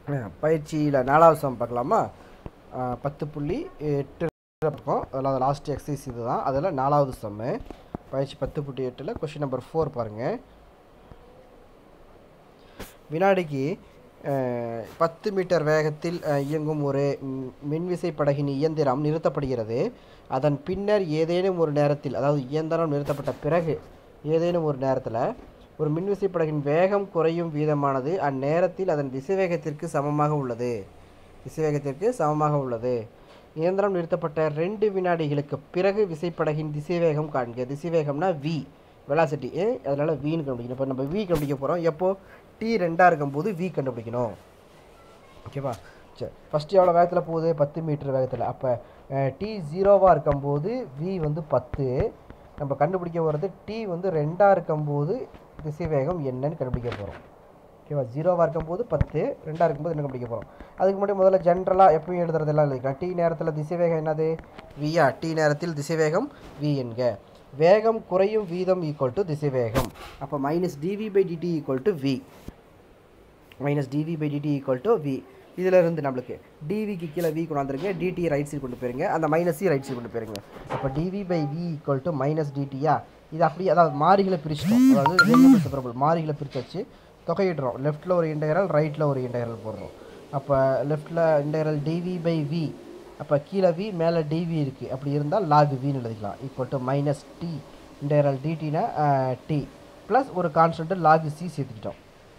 பயிற்சியில் நாலாவது சம் பார்க்கலாமா அஹ், பத்து புள்ளி எட்டு இருக்கும் அதில் லாஸ்ட் எக்ஸசைஸ் இது தான் அதில் நாலாவது சம்மு பயிற்சி பத்து புள்ளி எட்டில் கொஷின் நம்பர் ஃபோர் பாருங்கள் வினாடிக்கு அஹ், பத்து மீட்டர் வேகத்தில் அஹ், இயங்கும் ஒரு ம், மின்விசை படகின் இயந்திரம் நிறுத்தப்படுகிறது அதன் பின்னர் ஏதேனும் ஒரு நேரத்தில் அதாவது இயந்திரம் நிறுத்தப்பட்ட பிறகு ஏதேனும் ஒரு நேரத்தில் ஒரு மின்விசை படகின் வேகம் குறையும் வீதமானது அந்நேரத்தில் அதன் திசைவேகத்திற்கு சமமாக உள்ளது திசைவேகத்திற்கு சமமாக உள்ளது இயந்திரம் நிறுத்தப்பட்ட ரெண்டு வினாடிகளுக்கு பிறகு விசைப்படகின் திசைவேகம் காண்க திசைவேகம்னா வி வெலாசிட்டி அதனால் வின்னு கண்டுபிடிக்கணும் இப்போ நம்ம வி கண்டுபிடிக்க போகிறோம் எப்போ டி ரெண்டாக இருக்கும்போது வி கண்டுபிடிக்கணும் ஓகேவா சரி ஃபஸ்ட்டு எவ்வளோ வேகத்தில் போகுது பத்து மீட்டர் வேகத்தில் அப்போ டி ஜீரோவாக இருக்கும்போது வி வந்து பத்து நம்ம கண்டுபிடிக்க போகிறது டி வந்து ரெண்டாக இருக்கும்போது திசைவேகம் என்னன்னு கண்டுபிடிக்க போகிறோம் ஓகேவா ஜீரோவாக இருக்கும்போது பத்து ரெண்டாக இருக்கும்போது என்ன கண்டுபிடிக்க போகிறோம் அதுக்கு முன்னாடி முதல்ல ஜென்ரலாக எப்பயும் எழுதுறதெல்லாம் எழுதிக்கலாம் டி நேரத்தில் திசைவேகம் என்னது வியா டி நேரத்தில் திசைவேகம் வி என்க வேகம் குறையும் வீதம் ஈக்குவல் டு திசைவேகம் அப்போ minus D V by D T equal to V minus D V by D T equal to V இதில் இருந்து நம்மளுக்கு டிவிக்கு கீழே வி கொண்டாந்துருங்க டிடி ரைட் சைடு கொண்டு போயிருங்க அந்த மைனஸ் சி ரைட் சைடு கொண்டு போயிருங்க அப்போ D V by V equal to minus டிடியா இது அப்படி அதாவது மாறிகளை பிரிச்சிட்டோம் அதாவது வேரியபிள் செப்பரபிள் மாறிகளை பிரித்து வச்சு தொகையிடுறோம் லெஃப்ட்டில் ஒரு இன்டகரல் ரைட்டில் ஒரு இன்டகரல் போடுறோம் அப்போ லெஃப்ட்டில் இன்டகரல் டிவி பை வி அப்போ கீழே வி மேலே டிவி இருக்குது அப்படி இருந்தால் லாக் வின்னு எழுதிக்கலாம் equal to minus T integral டிடினா டி ப்ளஸ் ஒரு கான்ஸ்டன்ட்டு லாக் சி சேர்த்துக்கிட்டோம்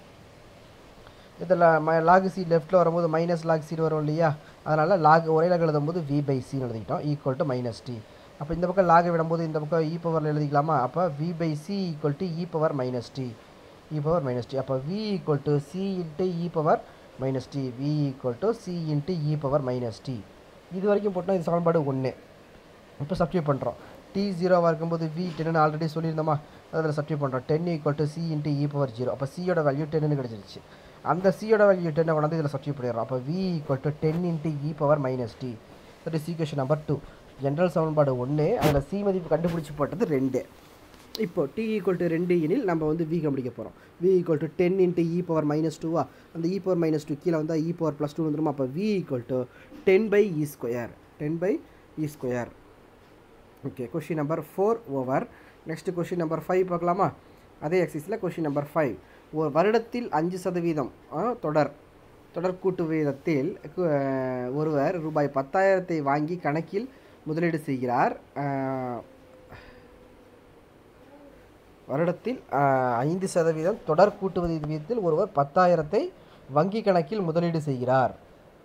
இதில் ம லாக் சி லெஃப்ட்டில் வரும்போது மைனஸ் லாக் சி வரும் இல்லையா அதனால் லாக் ஒரே லாக் எழுதும்போது வி பை சின்னு எழுதிக்கிட்டோம் ஈக்குவல் டு மைனஸ் டி அப்போ இந்த பக்கம் லாக் விடும்போது இந்த பக்கம் இ பவரில் எழுதிக்கலாமா அப்போ V by C equal to E power minus T E power minus T அப்போ V equal to C into E power minus T V equal to C into E power minus T இது வரைக்கும் போட்டோம் இது சமன்பாடு ஒன்று இப்போ substitute பண்ணுறோம் D ஜீரோவாக இருக்கும்போது வி டென்னு ஆல்ரெடி சொல்லியிருந்தோமா அதில் சப்ஸ்டியூட் பண்ணுறோம் ten equal to C into E power zero அப்போ சியோட வேல்யூ டென்னு கிடச்சிருச்சு அந்த சியோட வேல்யூ டென்னை கொண்டாந்து இதில் சப்ஸ்டியூட் பண்ணிடுறோம் அப்போ V equal to ten into E power minus T that is equation number two general சமன்பாடு ஒன்று அதில் சி மதிப்பு கண்டுபிடிச்சி போட்டது ரெண்டு இப்போ டி ஈக்குவல் டு ரெண்டு எனில் நம்ம வந்து வி கண்டுபிடிக்க போகிறோம் V equal to ten into E power minus டூவா அந்த இ பவர் மைனஸ் டூ கீழே வந்தால் இ பவர் ப்ளஸ் டூ வந்துடும் அப்போ V equal to ten by E square ten by E square okay question number four over next question number five பார்க்கலாமா அதே எக்ஸசைஸில் question number five ஒரு வருடத்தில் அஞ்சு சதவீதம் ஆ, தொடர் தொடர் கூட்டு வீதத்தில் கு- அஹ், ஒருவர் ரூபாய் பத்தாயிரத்தை வாங்கி கணக்கில் முதலீடு செய்கிறார் அஹ், வருடத்தில் அஹ், ஐந்து சதவீதம் தொடர் கூட்டு வீதத்தில் ஒருவர் பத்தாயிரத்தை வங்கி கணக்கில் முதலீடு செய்கிறார்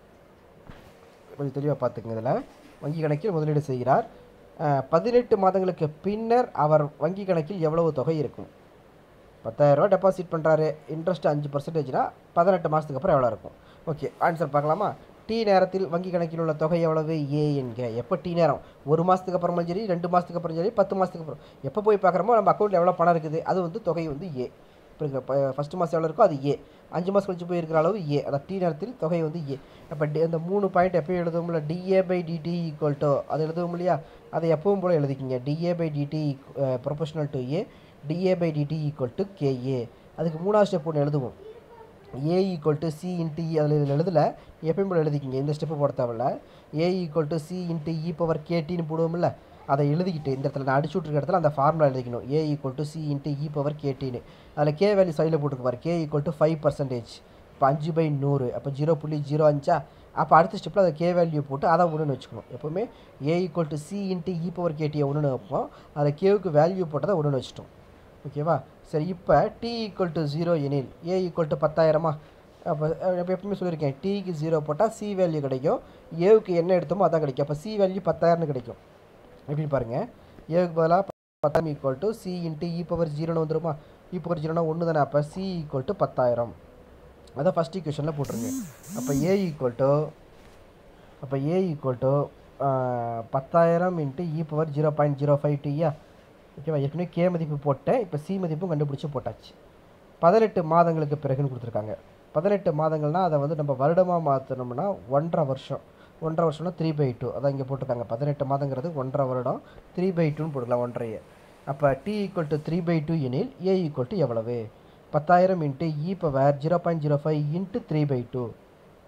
கொஞ்சம் தெளிவாக பார்த்துக்கங்க இதில் வங்கி கணக்கில் முதலீடு செய்கிறார் அஹ், பதினெட்டு மாதங்களுக்கு பின்னர் அவர் வங்கி கணக்கில் எவ்வளவு தொகை இருக்கும் பத்தாயிரரூவா டெபாசிட் பண்ணுறாரு இன்ட்ரெஸ்ட் அஞ்சு பர்சன்டேஜ்னா பதினெட்டு மாதத்துக்கு அப்புறம் எவ்வளோ இருக்கும் ஓகே ஆன்சர் பார்க்கலாமா டி நேரத்தில் வங்கி கணக்கில் உள்ள தொகை எவ்வளவு ஏ என்க எப்போ டி நேரம் ஒரு மாதத்துக்கு அப்புறமா சரி ரெண்டு மாதத்துக்கு அப்புறம் சரி பத்து மாதத்துக்கு அப்புறம் எப்போ போய் பார்க்குறோமோ நம்ம அக்கௌண்ட்டில் எவ்வளோ பணம் இருக்குது அது வந்து தொகை வந்து ஏ இப்போ ஃபஸ்ட்டு மாதம் எவ்வளோ இருக்கோ அது ஏ அஞ்சு மாதம் கழிச்சு போய் இருக்கிற அளவு ஏ அதான் டி நேரத்தில் தொகை வந்து ஏ அப்போ டி அந்த மூணு பாயிண்ட் எப்பயும் எழுதுவோம்ல D A by D T equal to அது எழுதுவோம் இல்லையா அதை எப்பவும் போல் எழுதிக்கிங்க D A by D T proportional to A D A by D T equal to K A அதுக்கு மூணாவது ஸ்டெப் ஒன்று எழுதுவோம் A equal to C into E அதில் இதில் எழுதல எப்பயும் போல் எழுதிக்கிங்க இந்த ஸ்டெப்பு போட தேவையில்ல A equal to C into E power கேட்டின்னு போடுவோம்ல அதை எழுதிக்கிட்டு இந்த இடத்துல நான் அடிச்சு விட்ருக்க இடத்துல அந்த ஃபார்முலா எழுதிக்கணும் A equal to C into E power கேட்டின்னு அதில் கே வேல்யூ சைடில் போட்டுக்குவார் K equal to five percentage இப்போ அஞ்சு பை நூறு அப்போ ஜீரோ புள்ளி ஜீரோ அஞ்சா அப்போ அடுத்த ஸ்டெப்பில் அதை கே வேல்யூ போட்டு அதை ஒன்றுன்னு வச்சுக்கணும் எப்போவுமே A equal to C into E power கேட்டியை ஒன்றுன்னு வைப்போம் அதில் கேவுக்கு வேல்யூ போட்டதை ஒன்றுன்னு வச்சிட்டோம் ஓகேவா சரி இப்போ டி ஈக்குவல் டு ஜீரோ எனில் ஏ ஈக்குவல் டு பத்தாயிரமா அப்போ இப்போ எப்பவுமே சொல்லியிருக்கேன் டிக்கு ஜீரோ போட்டால் சி வேல்யூ கிடைக்கும் ஏவுக்கு என்ன எடுத்தோமோ அதான் கிடைக்கும் அப்போ சி வேல்யூ பத்தாயிரம்னு கிடைக்கும் எப்படின்னு பாருங்கள் ஏவுக்கு பதிலாக பத்தாயிரம் equal to C into E power ஜீரோன்னு வந்துருமா இ பவர் ஜீரோனா ஒன்று தானே அப்போ சி ஈக்குவல் டு பத்தாயிரம் அதான் ஃபஸ்ட் ஈக்குவேஷனில் போட்டுருங்க அப்போ ஏ ஈக்குவல் டு அப்போ ஏ ஈக்குவல் டு பத்தாயிரம் இன்ட்டு இ power zero point zero five டியா ஓகேவா ஏற்கனவே கே மதிப்பு போட்டேன் இப்போ சி மதிப்பும் கண்டுபிடிச்சி போட்டாச்சு பதினெட்டு மாதங்களுக்கு பிறகுன்னு கொடுத்துருக்காங்க பதினெட்டு மாதங்கள்னால் அதை வந்து நம்ம வருடமாக மாற்றினோம்னா ஒன்றரை வருஷம் ஒன்றரை வருஷம்னா த்ரீ பை டூ அதான் இங்கே போட்டிருக்காங்க பதினெட்டு மாதங்கிறது ஒன்றரை வருடம் த்ரீ பை டூன்னு போட்டுக்கலாம் ஒன்றரையே அப்போ T equal to three by two எனில் ஏ ஈக்குவல் டு எவ்வளவு பத்தாயிரம் into E power zero point zero five into three by two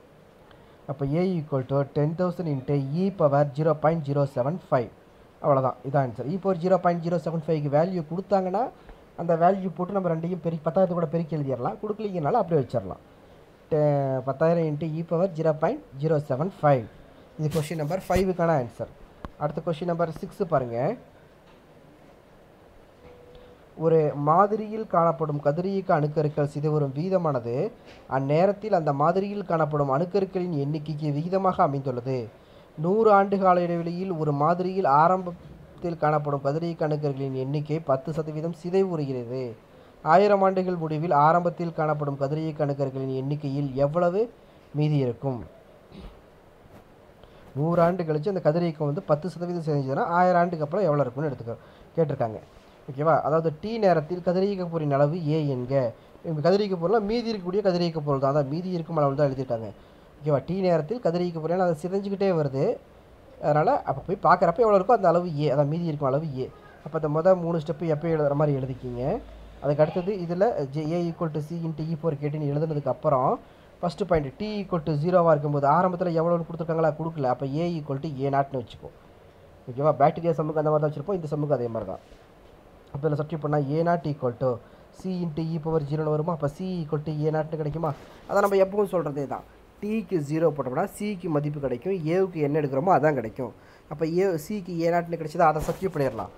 அப்போ A equal to ten thousand into E power zero point zero seven five அவ்வளோதான் இதான் answer E power zero point zero seven ஃபைவ்க்கு value கொடுத்தாங்கன்னா அந்த value போட்டு நம்ம ரெண்டையும் பெருக்கி பத்தாயிரத்து கூட பெருக்கி எழுதிடலாம் கொடுக்கலிங்கனால அப்படியே வச்சிடலாம் டெ- பத்தாயிரம் இன்ட்டு இ power zero point zero seven five இது கொஷின் நம்பர் ஃபைவுக்கான ஆன்சர் அடுத்த கொஷின் நம்பர் சிக்ஸு பாருங்கள் ஒரு மாதிரியில் காணப்படும் கதிரியக்க அணுக்கருக்கள் சிதைவரும் வீதமானது அந்நேரத்தில் அந்த மாதிரியில் காணப்படும் அணுக்கருக்களின் எண்ணிக்கைக்கு விகிதமாக அமைந்துள்ளது நூறு ஆண்டு கால இடைவெளியில் ஒரு மாதிரியில் ஆரம்பத்தில் காணப்படும் கதிரியக்க அணுக்கருக்களின் எண்ணிக்கை பத்து சதவீதம் சிதைவுறுகிறது ஆயிரம் ஆண்டுகள் முடிவில் ஆரம்பத்தில் காணப்படும் கதிரியக்க அணுக்கருக்களின் எண்ணிக்கையில் எவ்வளவு மீதி இருக்கும் நூறு ஆண்டு கழிச்சு அந்த கதிரியக்கம் வந்து பத்து சதவீதம் செஞ்சதுன்னா ஆயிரம் ஆண்டுக்கு அப்புறம் எவ்வளோ இருக்கும்னு எடுத்துக்க கேட்டிருக்காங்க ஓகேவா அதாவது டி நேரத்தில் கதிரியக்க பொருளின் அளவு ஏ என்க இந்த கதிரியக்க பொருள்லாம் மீதி இருக்கக்கூடிய கதிரியக்க பொருள் தான் அதான் மீதி இருக்கும் அளவு தான் எழுதியிருக்காங்க ஓகேவா டி நேரத்தில் கதிரியக்க பொருள் அது சிதைஞ்சிக்கிட்டே வருது அதனால் அப்போ போய் பார்க்குறப்ப எவ்வளோ இருக்கோ அந்த அளவு ஏ அதான் மீதி இருக்கும் அளவு ஏ அப்போ இந்த மொதல் மூணு ஸ்டெப்பு எப்போ எழுதுற மாதிரி எழுதிக்கிங்க அதுக்கு அடுத்தது இதில் ஜே A equal to C into E four கேட்டுன்னு எழுதுனதுக்கு அப்புறம் first point T equal to ஜீரோவாக இருக்கும்போது ஆரம்பத்தில் எவ்வளோன்னு கொடுத்துருக்காங்களா கொடுக்கல அப்போ ஏ ஈக்குவல் டு ஏ நாட்னு வச்சுக்கோ ஓகேவா பாக்டீரியா சம்முக்கு அந்த மாதிரி தான் வச்சுருப்போம் இந்த சம்முக்கு அதே மாதிரி தான் அப்போ இதில் சப்ஸ்டியூட் பண்ணால் A naught equal to C into E power ஜீரோன்னு வருமா அப்போ சி ஈக்குவல் டு ஏ நாட்னு கிடைக்குமா அதான் நம்ம எப்பவும் சொல்கிறதே தான் டிக்கு ஜீரோ போட்டோம்னா சிக்கு மதிப்பு கிடைக்கும் ஏவுக்கு என்ன எடுக்கிறோமோ அதான் கிடைக்கும் அப்போ ஏ சிக்கு ஏ நாட்னு கிடைச்சதா அதை சப்ஸ்டியூட் பண்ணிடலாம்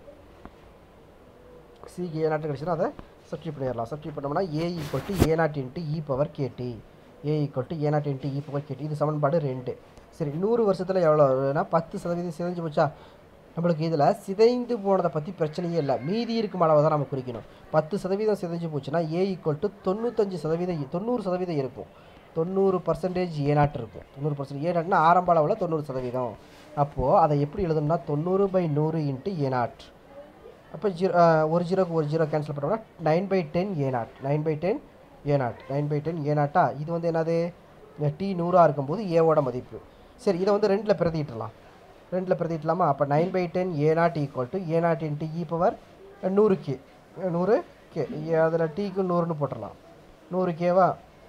சிக்கு ஏ நாட்டு கிடைச்சதுன்னா அதை சப்ஸ்டியூட் பண்ணிடலாம் சப்ஸ்டியூட் பண்ணோம்னா A equal to A naught into E power K T A equal to A naught into E power K T இது சமன்பாடு ரெண்டு சரி நூறு வருஷத்தில் எவ்வளோ வருதுன்னா பத்து சதவீதம் சிதைஞ்சு போச்சா நம்மளுக்கு இதில் சிதைந்து போனதை பற்றி பிரச்சனையே இல்லை மீதி இருக்கும் அளவை தான் நம்ம குறிக்கணும் பத்து சதவீதம் சிதைஞ்சு போச்சுன்னா ஏ ஈக்குவல் டு தொண்ணூத்தஞ்சு சதவீதம் தொண்ணூறு சதவீதம் இருக்கும் தொண்ணூறு பர்சன்டேஜ் ஏ நாட் இருக்கும் தொண்ணூறு பர்சன்ட் ஏ நாட்னா ஆரம்ப அளவில் தொண்ணூறு சதவீதம் அப்போது அதை எப்படி எழுதணும்னா தொண்ணூறு பை நூறு இன்ட்டு ஏ நாட் அப்போ ஜீரோ ஒரு ஜீரோக்கு ஒரு ஜீரோ கேன்சல் பண்ணோம்னா nine by ten A naught nine by ten A naught nine by ten A நாட்டா இது வந்து என்னது டி நூறாக இருக்கும்போது ஏவோட மதிப்பு சரி இதை வந்து ரெண்டில் பிரதியிட்டலாம் ரெண்டில் பிரதியிட்டலாமா அப்போ nine by ten A naught equal to A naught into E power நூறு கே நூறு கே அதில் டீக்கு நூறுன்னு போட்டுடலாம் நூறு கேவா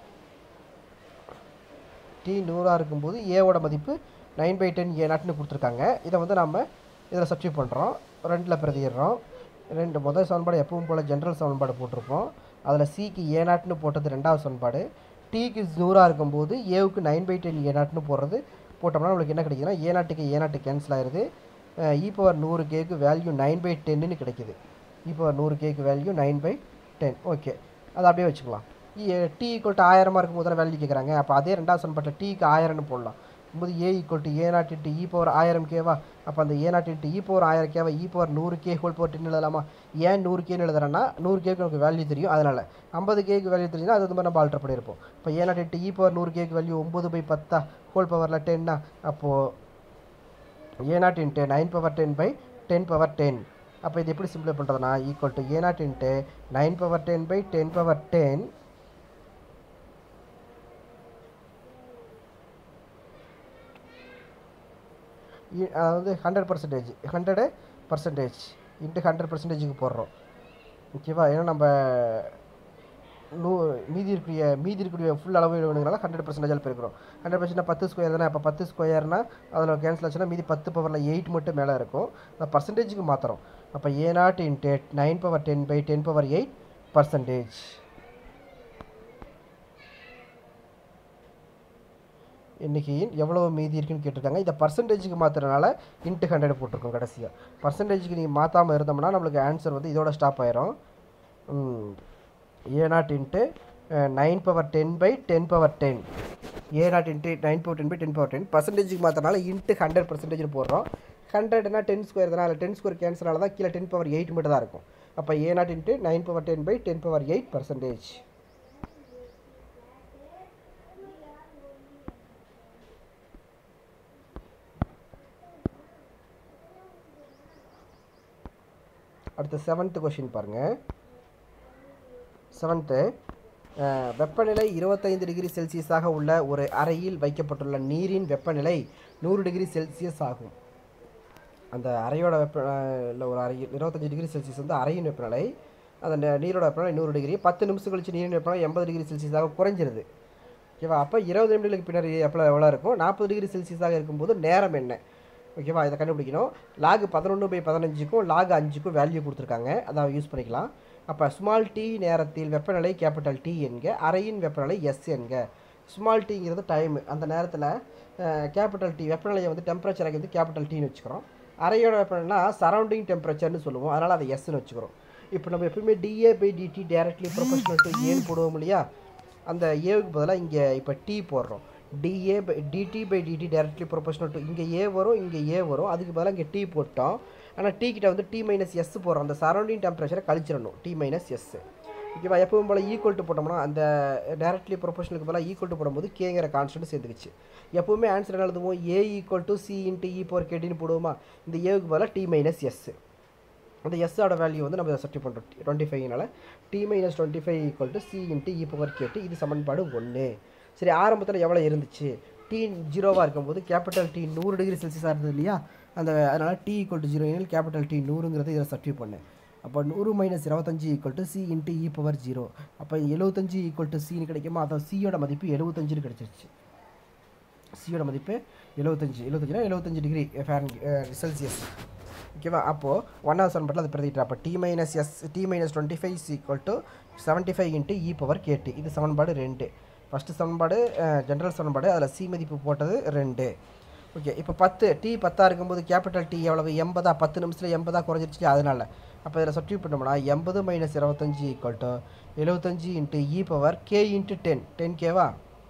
டி நூறாக இருக்கும்போது ஏவோட மதிப்பு நைன் பை டென் ஏ நாட்னு கொடுத்துருக்காங்க இதை வந்து நம்ம இதில் சப்ஸ்டியூட் பண்ணுறோம் ரெண்டில் பிரதியிடுறோம் ரெண்டு முதல் சமன்பாடு எப்பவும் போல் ஜென்ரல் சமன்பாடு போட்டிருப்போம் அதில் சிக்கு ஏ நாட்னு போட்டது ரெண்டாவது சமன்பாடு டிக்கு நூறாக இருக்கும்போது ஏவுக்கு நைன் பை டென் ஏ நாட்னு போடுறது போட்டோம்னா நம்மளுக்கு என்ன கிடைக்குதுன்னா ஏ நாட்டுக்கு ஏ நாட்டு கேன்சல் ஆயிடுது இ பவர் நூறு கேக்கு வேல்யூ நைன் பை டென்னு கிடைக்குது இ பவர் நூறு கேக்கு value nine by ten okay அதை அப்படியே வச்சுக்கலாம் டி ஈக்குவல் டு ஆயிரமாக இருக்கும் போது வேல்யூ கேட்குறாங்க அப்போ அதே ரெண்டாவது சமன்பாட்டில் டீக்கு ஆயிரம்னு போடலாம் போது A equal to A naught into E power ஆயிரம் கேவா அப்போ அந்த A naught into E power ஆயிரம் கேவா இ பவர் நூறு கே ஹோல் பவர் டென் எழுதலாமா ஏன் நூறு கேன்னு எழுதுறேன்னா நூறு கேக்கு நமக்கு வேல்யூ தெரியும் அதனால் ஐம்பது கேக்கு வேல்யூ தெரிஞ்சுன்னா அது வந்து நம்ம ஆல்டர் பண்ணியிருப்போம் இப்போ A naught into E power நூறு கேக்கு வேல்யூ ஒம்பது பை பத்தா ஹோல் பவரில் டென்னா அப்போது A naught into nine power ten by ten power ten அப்போ இது எப்படி சிம்பிளை பண்ணுறதுனா equal to A naught into nine power ten by ten power ten அதாவது hundred percentage hundred percentage into hundred பர்சன்டேஜுக்கு போடுறோம் ஓகேவா ஏன்னா நம்ம நூ மீதி இருக்கக்கூடிய மீதி இருக்கக்கூடிய ஃபுல் அளவு வேணுங்கிறனால ஹண்ட்ரட் பர்சன்டேஜால் பெருக்கிறோம் ஹண்ட்ரட் பர்சன்ட் பத்து ஸ்கொயர் தானே அப்போ பத்து ஸ்கொயர்னா அதில் கேன்சல் ஆச்சுன்னா மீதி பத்து பவரில் எயிட் மட்டும் மேலே இருக்கும் அந்த பர்சன்டேஜுக்கு மாற்றுறோம் அப்போ A naught into nine power ten by ten power eight percentage எண்ணிக்கையின் எவ்வளோ மீதி இருக்குன்னு கேட்டிருக்காங்க இதை பர்சன்டேஜுக்கு மாற்றுறதுனால இன்ட்டு ஹண்ட்ரட் போட்டிருக்கோம் கடைசியாக பர்சன்டேஜுக்கு நீங்கள் மாற்றாமல் இருந்தோம்னா நம்மளுக்கு ஆன்சர் வந்து இதோட ஸ்டாப் ஆயிரும் A naught into nine power ten by ten power ten A naught into nine power ten by ten power ten பர்சன்டேஜுக்கு மாற்றனால இன்ட்டு ஹண்ட்ரட் பர்சன்டேஜ் போடுறோம் ஹண்ட்ரட்னா டென் ஸ்கொயர் தானே அதில் டென் ஸ்கொயர் கேன்சலால தான் கீழே டென் பவர் எயிட் மட்டும் தான் இருக்கும் அப்போ A naught into nine power ten by ten power eight percentage அடுத்த செவன்த்து கொஷின் பாருங்கள் செவன்த்து வெப்பநிலை இருபத்தைந்து டிகிரி செல்சியஸாக உள்ள ஒரு அறையில் வைக்கப்பட்டுள்ள நீரின் வெப்பநிலை நூறு டிகிரி செல்சியஸ் ஆகும் அந்த அறையோட வெப்ப இல்லை ஒரு அறையில் இருபத்தஞ்சி டிகிரி செல்சியஸ் வந்து அறையின் வெப்பநிலை அந்த ந- நீரோட வெப்பநிலை நூறு டிகிரி பத்து நிமிஷம் கழிச்சு நீரின் வெப்பநிலை எண்பது டிகிரி செல்சியஸாக குறைஞ்சிருது ஓகேவா அப்போ இருபது நிமிடங்களுக்கு பின்னாடி எப்போ எவ்வளோ இருக்கும் நாற்பது டிகிரி செல்சியஸாக இருக்கும்போது நேரம் என்ன ஓகேவா இதை கண்டுபிடிக்கணும் லாக் பதினொன்று பை பதினஞ்சுக்கும் லாக் அஞ்சுக்கும் வேல்யூ கொடுத்துருக்காங்க அதை யூஸ் பண்ணிக்கலாம் அப்போ ஸ்மால் டி நேரத்தில் வெப்பநிலை கேபிட்டல் டி என்க அறையின் வெப்பநிலை எஸ் என்க ஸ்மால் டிங்கிறது டைம் அந்த நேரத்தில் கேபிட்டல் டி வெப்பநிலையை வந்து டெம்பரேச்சரை வந்து கேபிட்டல் டின்னு வச்சுக்கிறோம் அறையோட வெப்பநிலைனா சரௌண்டிங் டெம்பரேச்சர்னு சொல்லுவோம் அதனால் அதை எஸ்ன்னு வச்சுக்கிறோம் இப்போ நம்ம எப்பவுமே D A by D T directly proportional to ஏன்னு போடுவோம் இல்லையா அந்த ஏவுக்கு பதிலாக இங்கே இப்போ டி போடுறோம் D A by D T by D T directly proportional to இங்கே ஏ வரும் இங்கே ஏ வரும் அதுக்கு பதிலாக இங்கே டி போட்டோம் ஆனால் டீ கிட்ட வந்து டி மைனஸ் எஸ் போடுறோம் அந்த சரௌண்டிங் டெம்பரேச்சரை கழிச்சிடணும் டி மைனஸ் எஸ் ஓகேவா எப்பவும் போல் ஈக்குவல் டு போட்டோம்னா அந்த டேரக்ட்லி ப்ரொபோஷனுக்கு பதிலாக ஈக்குவல் டு போடும்போது கேங்கிற கான்ஸ்டன்ட் சேர்ந்துக்குச்சு எப்பவுமே ஆன்சர் என்ன எழுதுவோம் A equal to C into E power கேட்டின்னு போடுவோமா இந்த ஏவுக்கு பதிலாக டி மைனஸ் எஸ் அந்த எஸ்ஸோட வேல்யூ வந்து நம்ம சப்ஸ்டி பண்ணுறோம் டுவெண்ட்டி ஃபைவ்னால T minus twenty five equal to C into E power கேட்டு இது சமன்பாடு ஒன்று சரி ஆரம்பத்தில் எவ்வளோ இருந்துச்சு டி ஜீரோவாக இருக்கும்போது கேபிட்டல் டி நூறு டிகிரி செல்சியஸாக இருந்தது இல்லையா அந்த அதனால் டி ஈக்குவல் டு ஜீரோ எனில் கேபிட்டல் டி நூறுங்கிறது இதை சப்ஸ்டி பண்ணேன் அப்போ நூறு மைனஸ் இருபத்தஞ்சி equal to C into E power zero அப்போ எழுபத்தஞ்சு ஈக்குவல் டு சின்னு கிடைக்குமா அதான் சியோட மதிப்பு எழுபத்தஞ்சுன்னு கிடச்சிருச்சு சியோட மதிப்பு எழுபத்தஞ்சு எழுபத்தஞ்சுனா எழுபத்தஞ்சு டிகிரி ஃபேரன் செல்சியஸ் ஓகேவா அப்போது ஒன்றாவது சமன்பாட்டில் அது பிரதிட்டு அப்போ T minus S T minus twenty five equal to seventy five into E power கேட்டு இது சமன்பாடு ரெண்டு ஃபஸ்ட்டு சமன்பாடு ஜென்ரல் சமன்பாடு அதில் சி மதிப்பு போட்டது ரெண்டு ஓகே இப்போ பத்து டி பத்தாக இருக்கும்போது கேபிட்டல் டி எவ்வளவு எண்பதா பத்து நிமிஷத்தில் எண்பதா குறைஞ்சிருச்சு அதனால் அப்போ இதில் சப்ஸ்டியூட் பண்ணோம்னா எண்பது மைனஸ் இருபத்தஞ்சி ஈக்குவல் டு எழுபத்தஞ்சி இன்ட்டு இ power K into ten ten கேவா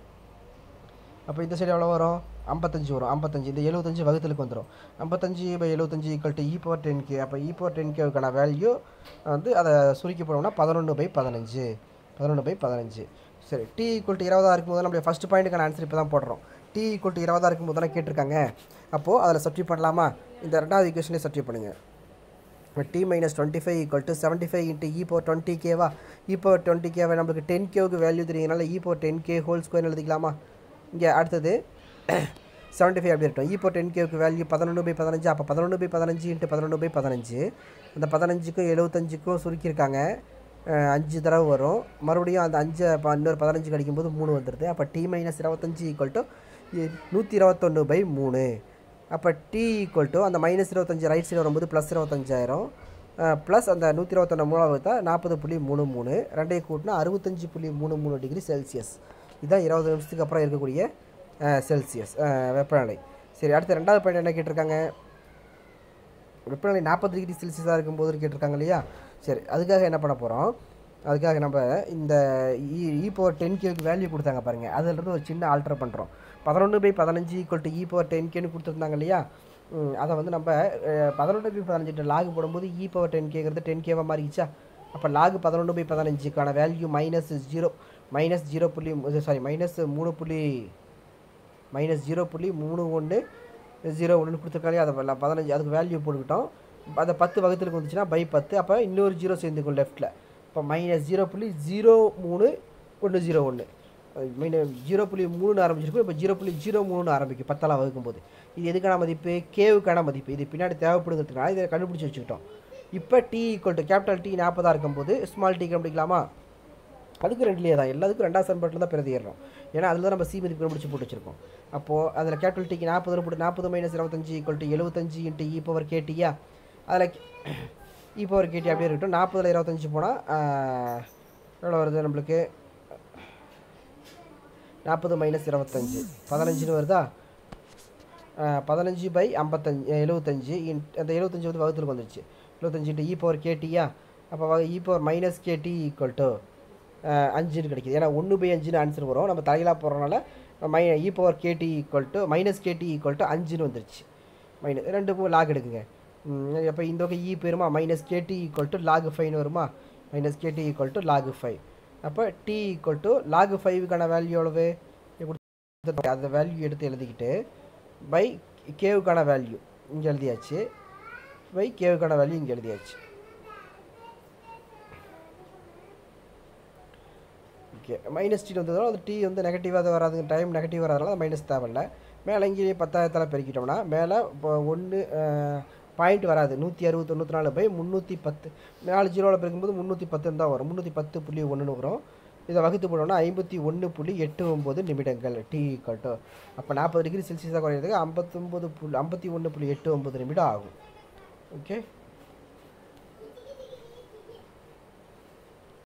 அப்போ இந்த சைடு எவ்வளோ வரும் ஐம்பத்தஞ்சு வரும் ஐம்பத்தஞ்சு இந்த எழுபத்தஞ்சு வகுத்தலுக்கு வந்துடும் ஐம்பத்தஞ்சு பை எழுபத்தஞ்சு equal to E power ten K அப்போ இ பவர் டென் கேவுக்கான வேல்யூ வந்து அதை சுருக்கி போனோம்னா பதினொன்று பை பதினஞ்சு பதினொன்று பை பதினஞ்சு சரி டி ஈக்குவல் டு இருபதா இருக்கும்போது நம்மளுடைய ஃபஸ்ட் பாயிண்ட்டுக்கான ஆன்சர் இப்போ தான் போடுறோம் டி ஈக்குவல் டு இருபதா இருக்கும்போது தானே கேட்டிருக்காங்க அப்போது அதில் சப்ஸ்டியூட் பண்ணலாமா இந்த ரெண்டாவது ஈக்குவேஷனே சப்ஸ்டியூட் பண்ணுங்கள் T minus twenty five equal to seventy five into E power twenty கேவா இ பவர் டுவெண்ட்டி கேவை நம்மளுக்கு டென் கேவுக்கு வேல்யூ தெரியுங்கனால E power ten K whole square எழுதிக்கலாமா இங்கே அடுத்தது செவன்ட்டி ஃபைவ் அப்படி இருக்கட்டும் இப்போ டென் கேவுக்கு வேல்யூ பதினொன்று பை பதினஞ்சு அப்போ பதினொன்று பை பதினஞ்சு இன்ட்டு பதினொன்று பை பதினஞ்சு அந்த பதினஞ்சுக்கும் எழுபத்தஞ்சுக்கும் சுருக்கியிருக்காங்க அஹ், அஞ்சு தடவை வரும் மறுபடியும் அந்த அஞ்சு இப்போ இன்னொரு பதினஞ்சு கிடைக்கும்போது மூணு வந்துடுது அப்போ டி மைனஸ் இருபத்தஞ்சு ஈக்குவல் டு நூற்றி இருபத்தொன்று பை மூணு அப்போ டி ஈக்குவல் டு அந்த மைனஸ் இருபத்தஞ்சு ரைட் சைடு வரும்போது ப்ளஸ் இருபத்தஞ்சாயிரம் ப்ளஸ் அந்த நூற்றி இருபத்தொன்று மூணாவது தான் நாற்பது புள்ளி மூணு மூணு ரெண்டையும் கூட்டினா அறுபத்தஞ்சு புள்ளி மூணு மூணு டிகிரி செல்சியஸ் இதுதான் இருபது நிமிஷத்துக்கு அப்புறம் இருக்கக்கூடிய அஹ், செல்சியஸ் அஹ், வெப்பநிலை சரி அடுத்து ரெண்டாவது பாயிண்ட் என்ன கேட்டிருக்காங்க வெப்பநிலை நாற்பது டிகிரி செல்சியஸாக இருக்கும்போது கேட்டிருக்காங்க இல்லையா சரி அதுக்காக என்ன பண்ண போகிறோம் அதுக்காக நம்ம இந்த இ இ பவர் டென் கேவுக்கு வேல்யூ கொடுத்தாங்க பாருங்கள் அதுலேருந்து ஒரு சின்ன ஆல்டர் பண்ணுறோம் பதினொன்று பை பதினஞ்சு equal to E power ten கேன்னு கொடுத்துருந்தாங்க இல்லையா ம், அதை வந்து நம்ம பதினொன்று பை பதினஞ்சு லாக் போடும்போது இ பவர் டென் கேங்கிறது டென் கேவாக மாறிடுச்சா அப்போ லாக் பதினொன்று பை பதினஞ்சுக்கான value minus zero minus zero புள்ளி சாரி மைனஸ் மூணு புள்ளி மைனஸ் ஜீரோ புள்ளி மூணு ஒன்று ஜீரோ ஒன்று கொடுத்துருக்காங்க அதை வரலாம் பதினஞ்சு அதுக்கு வேல்யூ போட்டுக்கிட்டோம் அந்த பத்து வகுத்துக்கு வந்துச்சுன்னா பை பத்து அப்போ இன்னொரு ஜீரோ சேர்ந்துக்கும் லெஃப்ட்டில் இப்போ மைனஸ் ஜீரோ புள்ளி ஜீரோ மூணு ஒன்று ஜீரோ ஒன்று மைனஸ் ஜீரோ புள்ளி மூணுன்னு ஆரம்பிச்சிருக்கும் இப்போ ஜீரோ புள்ளி ஜீரோ மூணுன்னு ஆரம்பிக்கும் பத்தெல்லாம் வகுக்கும்போது இது எதுக்கான மதிப்பு கேவுக்கான மதிப்பு இது பின்னாடி தேவைப்படுங்கிறதுனால இதை கண்டுபிடிச்சி வச்சுக்கிட்டோம் இப்போ T equal to capital T நாற்பதாக இருக்கும்போது ஸ்மால் டி கண்டுபிடிக்கலாமா அதுக்கு ரெண்டுலேயே தான் எல்லாத்துக்கும் ரெண்டாவது சம்பளத்தில் தான் பிரதிடுறோம் ஏன்னா அதில் தான் நம்ம சி மதிப்பு கண்டுபிடிச்சி போட்டு வச்சிருக்கோம் அப்போது அதில் கேபிட்டல் டிக்கு நாற்பது போட்டு நாற்பது மைனஸ் இருபத்தஞ்சு ஈக்குவல் டு எழுபத்தஞ்சு இன்ட்டு இ பவர் கேட்டியா அதில் இ பவர் கேட்டி அப்படியே இருக்கட்டும் நாற்பதில் இருபத்தஞ்சு போனால் எவ்வளோ வருது நம்மளுக்கு நாற்பது மைனஸ் இருபத்தஞ்சு பதினஞ்சுன்னு வருதா ஆஹ், பதினஞ்சு பை ஐம்பத்தஞ்சு எழுபத்தஞ்சு இன் அந்த எழுபத்தஞ்சு வந்து வகுத்துக்கு வந்துருச்சு எழுபத்தஞ்சு இன்ட்டு இ பவர் கேட்டியா அப்போ E power minus KT equal to அஞ்சுன்னு கிடைக்குது ஏன்னா ஒன்று பை அஞ்சுன்னு ஆன்சர் வரும் நம்ம தலையிலாக போடுறதுனால மை E power KT equal to minus KT equal to அஞ்சுன்னு வந்துருச்சு மைனஸ் ரெண்டுக்கும் லாக் எடுக்குங்க அப்போ இந்த பக்கம் இ போயிருமா minus KT equal to log ஃபைவ்னு வருமா minus KT equal to log five அப்போ டி ஈக்குவல் டு லாக் ஃபைவுக்கான வேல்யூ எவ்வளவு இங்க கொடுத்து அந்த வேல்யூ எடுத்து எழுதிக்கிட்டு பை கேவுக்கான வேல்யூ இங்கே எழுதியாச்சு பை கேவுக்கான வேல்யூ இங்கே எழுதியாச்சு ஓகே மைனஸ் டி வந்ததால் அந்த டி வந்து நெகட்டிவாக வராது டைம் நெகட்டிவ் வராதனால மைனஸ் தேவையில்ல மேலே இங்கேயே பத்தாயிரத்தில் பெருக்கிட்டோம்னா மேலே இப்போ ஒன்று பாயிண்ட் வராது நூற்றி அறுபது தொண்ணூற்றி நாலு பை முந்நூற்றி பத்து நாலு ஜீரோவில் பெருக்கும்போது முந்நூற்றி பத்துன்னு தான் வரும் முந்நூற்றி பத்து புள்ளி ஒன்றுன்னு வரும் இதை வகுத்து போனோம்னா ஐம்பத்தி ஒன்று புள்ளி எட்டு ஒம்பது நிமிடங்கள் டி கட்டும் அப்போ நாற்பது டிகிரி செல்சியஸாக குறையிறதுக்கு ஐம்பத்தொம்பது புள்ளி ஐம்பத்தி ஒன்று புள்ளி எட்டு ஒம்பது நிமிடம் ஆகும் ஓகே